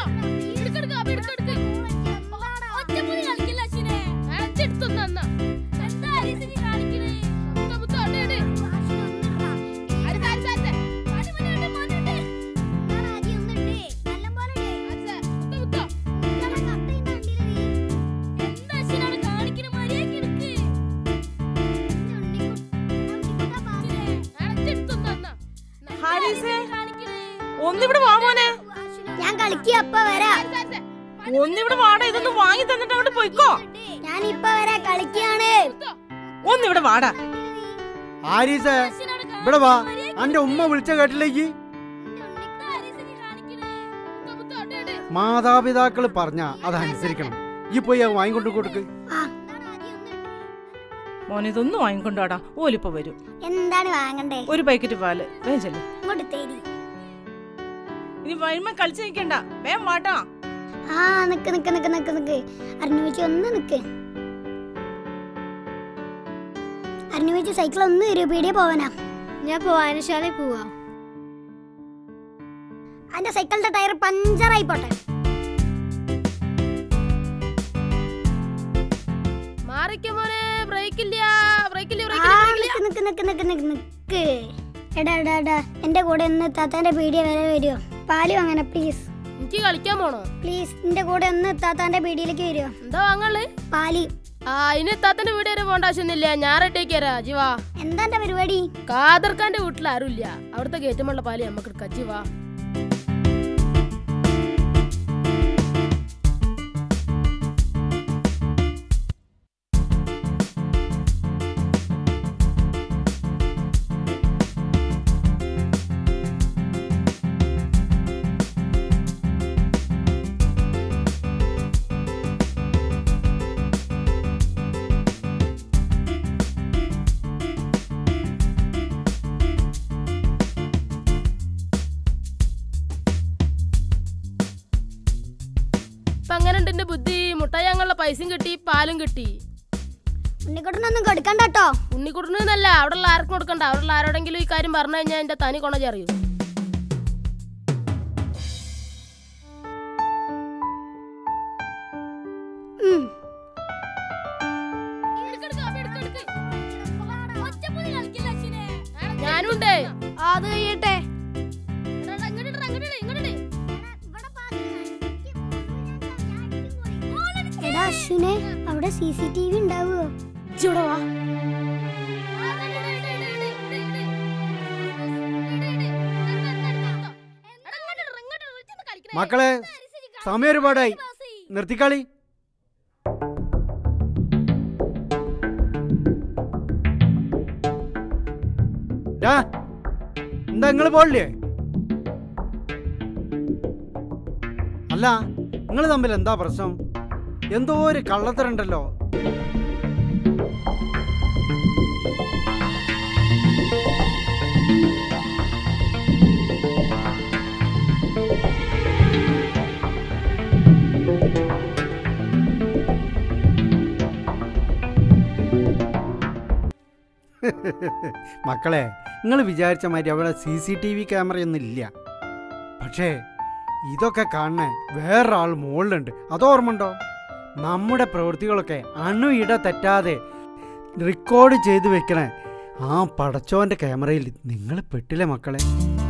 എടുക്കെടുക്ക, അപ്പൊ എടുക്കെടുക്ക്. ഒറ്റപ്പുലി കളിക്കില്ല അശ്വിനെ. അടിച്ചെടുത്തൊന്ന് തന്നാ. എന്താ ഹരീസ് നീ കാണിക്കണേ? മുത്ത, മുത്ത, അടി, അടി. അരിച്ച, അരിച്ച, അരിച്ച. അടി, മോനെ, അടി, മോനെ, അടി. അരിച്ച, മുത്ത, മുത്ത. എന്താ അശ്വിനാണ് കാണിക്കണെ? മര്യാദയ്ക്ക് എടുക്ക്. അടിച്ചെടുത്തൊന്ന് തന്നാ. ഹാരിസേ കാണിക്കണേ? ഒന്നിവിടെ വാ മോനെ ഞാൻ കളിക്കുക അപ്പ വരാ അരിച്ച, അരിച്ച. ഒന്നിവിടെ വാടാ ഇതൊന്ന് വാങ്ങി തന്നിട്ട് അങ്ങോട്ട് പോയിക്കോ ഞാൻ ഇപ്പ വരാ കളിക്കാണ് മുത്ത, ഒന്നിവിടെ വാടാ ആരീസേ അശ്വിനാണ് ഇവിടെ വാ കാണിക്കണെ? മര്യാദയ്ക്ക് അന്റെ ഉമ്മ വിളിച്ച കേട്ടിലേക്ക് എന്താ ഹരീസ് നീ കാണിക്കണെ? മുത്ത, മുത്ത, അടി, അടി. മാതാപിതാക്കൾ പറഞ്ഞ അതനുസരിക്കണം ഈ പോയി അത് വാങ്ങിക്കൊണ്ട് കൊടുക്ക് ആ മോനെ ഇതൊന്നും വാങ്ങിക്കൊണ്ടോടാ ഓലിപ്പോ വരും എന്താണ് വാങ്ങണ്ടേ ഒരു പാക്കറ്റ് പാല് വേഗം ചെല്ലു ഇങ്ങോട്ട് തേരി ഇനി വഴിമ കളിച്ചു നിൽക്കണ്ട വേഗം വാട്ടാ ആ നിക്ക് നിക്ക് നിക്ക് നിക്ക് നിക്ക് അരുണുവച്ചി ഒന്ന് നിക്ക് അരുണുവച്ചി സൈക്കിൾ ഒന്ന് തരൂ പീടിയെ പോവാനാ ഞാൻ വായനശാലയിൽ പോവാ അതിന്റെ സൈക്കിളിന്റെ ടയർ പഞ്ചറായി പോട്ടെ മാറിക്ക മോനെ ബ്രേക്ക് ഇല്ല ബ്രേക്ക് ഇല്ല ആ ബ്രേക്ക് നിക്ക് നിക്ക് നിക്ക് നിക്ക് നിക്ക് നിക്ക് എടാ എടാ എടാ എന്റെ കൂടെ ഒന്ന് താത്താന്റെ പീടിയ വരെ വരുമോ പാല് വാങ്ങാന പ്ലീസ് എനിക്ക് കളിക്കാൻ പോണോ പ്ലീസ് എന്റെ കൂടെ ഒന്ന് താത്താന്റെ പീടിയിലേക്ക് വരുമോ എന്താ വാങ്ങള് പാല് ആ ഇനി എത്താത്തന്റെ വീട് വരെ പോകേണ്ട ആവശ്യമൊന്നുമില്ല ഞാൻ റെഡിയാക്കി തരാം ജീവാ എന്താ എന്റെ പരിപാടി കാദർഖാന്റെ വീട്ടിൽ ആരുമില്ല അവിടുത്തെ ഗേറ്റുമുള്ള പാല് നമുക്ക് എടുക്കാം ജീവാ ഇപ്പൊ അങ്ങനെ ഉണ്ട് എന്റെ ബുദ്ധി മുട്ടായി ഞങ്ങളുടെ പൈസയും കിട്ടി പാലും കിട്ടി ഉണ്ണിക്കുട്ടനൊന്നും കൊടുക്കണ്ട കേട്ടോ ഉണ്ണിക്കുട്ടനല്ല അവിടെ ഉള്ള ആർക്കും കൊടുക്കണ്ട അവിടെ ഉള്ള ആരോടെങ്കിലും ഈ കാര്യം പറഞ്ഞു കഴിഞ്ഞാൽ എന്റെ തനി കൊണജി അറിയൂ ഉം. ഞാനുണ്ട് അത് കഴിയട്ടെ എടാ അശ്വിനെ അവിടെ സി സി ടി വി ഉണ്ടാവുമോ ഇവിടെ വാ മക്കളെ സമയം ഒരുപാടായി നിർത്തിക്കളി ഡാ, എന്താ നിങ്ങൾ പോളില്ലേ അല്ല നിങ്ങൾ തമ്മിൽ എന്താ പ്രശ്നം എന്തോ ഒരു കള്ളത്തരുണ്ടല്ലോ മക്കളെ നിങ്ങൾ വിചാരിച്ച മാതിരി അവിടെ സി സി ടി വി ക്യാമറയൊന്നും ഇല്ല പക്ഷേ ഇതൊക്കെ കാണണേ വേറൊരാൾ മുകളിലുണ്ട് അത് ഓർമ്മയുണ്ടോ നമ്മുടെ പ്രവൃത്തികളൊക്കെ അണു ഇട തെറ്റാതെ റെക്കോർഡ് ചെയ്ത് വെക്കണേ ആ പടച്ചോന്റെ ക്യാമറയിൽ നിങ്ങൾ പെട്ടില്ലേ മക്കളെ